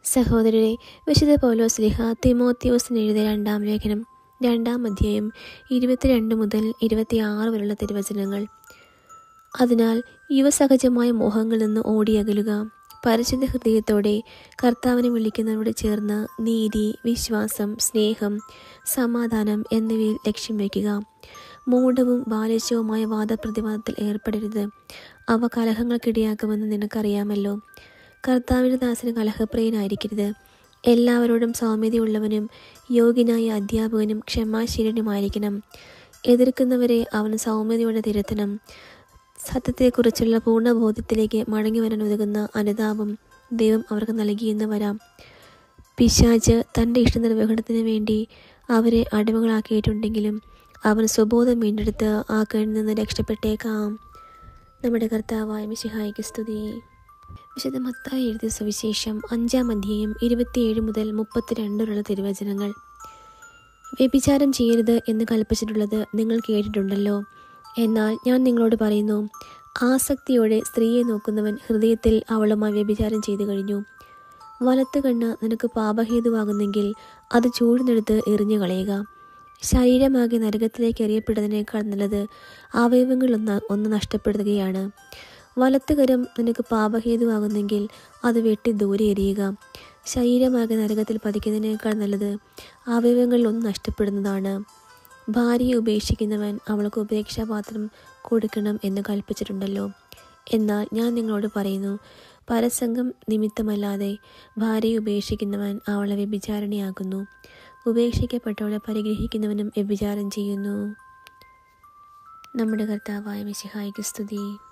സഹോദരരെ വിശുദ്ധ പൗലോസ് ലിഹ തിമോത്തിയോസിന് എഴുതിയ രണ്ടാം ലേഖനം രണ്ടാം അധ്യായം ഇരുപത്തിരണ്ട് മുതൽ ഇരുപത്തിയാറ് വരെയുള്ള തിരുവചനങ്ങൾ അതിനാൽ യുവസഹജമായ മോഹങ്ങളിൽ നിന്ന് ഓടിയകലുക പരിശുദ്ധ ഹൃദയത്തോടെ കർത്താവിനെ വിളിക്കുന്നവരോട് ചേർന്ന് നീതി വിശ്വാസം സ്നേഹം സമാധാനം എന്നിവയിൽ ലക്ഷ്യം വയ്ക്കുക മൂഢവും ബാലിശവുമായ വാദപ്രതിവാദത്തിൽ ഏർപ്പെടരുത് അവ കലഹങ്ങൾക്കിടയാക്കുമെന്ന് നിനക്കറിയാമല്ലോ കർത്താവിൻ്റെ ദാസന് കലഹപ്രിയനായിരിക്കരുത് എല്ലാവരോടും സൗമ്യതയുള്ളവനും യോഗ്യനായ അധ്യാപകനും ക്ഷമാശീലനുമായിരിക്കണം എതിർക്കുന്നവരെ അവൻ സൗമ്യതയോടെ തിരുത്തണം സത്യത്തെക്കുറിച്ചുള്ള പൂർണ്ണബോധ്യത്തിലേക്ക് മടങ്ങി വരാൻ ഉതകുന്ന അനുതാപം ദൈവം അവർക്ക് നൽകിയെന്ന് വരാം പിശാജ് തൻ്റെ ഇഷ്ടനിർവഹണത്തിന് വേണ്ടി അവരെ അടിമകളാക്കിയിട്ടുണ്ടെങ്കിലും അവൻ സ്വബോധം വീണ്ടെടുത്ത് ആ കണ്ണിൽ നിന്ന് രക്ഷപ്പെട്ടേക്കാം നമ്മുടെ കർത്താവായ മിശിഹായിക്ക് സ്തുതി വിശുദ്ധ മത്തായി എഴുതിയ സുവിശേഷം അഞ്ചാം അധ്യായം ഇരുപത്തിയേഴ് മുതൽ മുപ്പത്തിരണ്ട് വരെയുള്ള തിരുവചനങ്ങൾ വ്യഭിചാരം ചെയ്യരുത് എന്ന് കൽപ്പിച്ചിട്ടുള്ളത് നിങ്ങൾ കേട്ടിട്ടുണ്ടല്ലോ എന്നാൽ ഞാൻ നിങ്ങളോട് പറയുന്നു ആസക്തിയോടെ സ്ത്രീയെ നോക്കുന്നവൻ ഹൃദയത്തിൽ അവളുമായി വ്യഭിചാരം ചെയ്തു കഴിഞ്ഞു വലത്ത് കണ്ണ് നിനക്ക് പാപഹേതുവാകുന്നെങ്കിൽ അത് ചൂഴ്ന്നെടുത്ത് എറിഞ്ഞു കളയുക ശരീരമാകെ നരകത്തിലേക്ക് എറിയപ്പെടുന്നതിനേക്കാൾ നല്ലത് അവയവങ്ങളൊന്ന് ഒന്ന് നഷ്ടപ്പെടുകയാണ് വലത്ത് കരം നിനക്ക് പാപഹേതുവാകുന്നെങ്കിൽ അത് വെട്ടി ദൂരെ എറിയുക ശരീരമാകെ നരകത്തിൽ പതിക്കുന്നതിനേക്കാൾ നല്ലത് അവയവങ്ങളിൽ ഒന്ന് നഷ്ടപ്പെടുന്നതാണ് ഭാര്യയെ ഉപേക്ഷിക്കുന്നവൻ അവൾക്ക് ഉപേക്ഷാപാത്രം കൊടുക്കണം എന്ന് കൽപ്പിച്ചിട്ടുണ്ടല്ലോ എന്നാൽ ഞാൻ നിങ്ങളോട് പറയുന്നു പരസംഗം നിമിത്തമല്ലാതെ ഭാര്യയെ ഉപേക്ഷിക്കുന്നവൻ അവളെ വ്യഭിചാരണിയാകുന്നു ഉപേക്ഷിക്കപ്പെട്ടവളെ പരിഗ്രഹിക്കുന്നവനും വ്യഭിചാരം ചെയ്യുന്നു നമ്മുടെ കർത്താവായ മിശിഹായിക്ക് സ്തുതി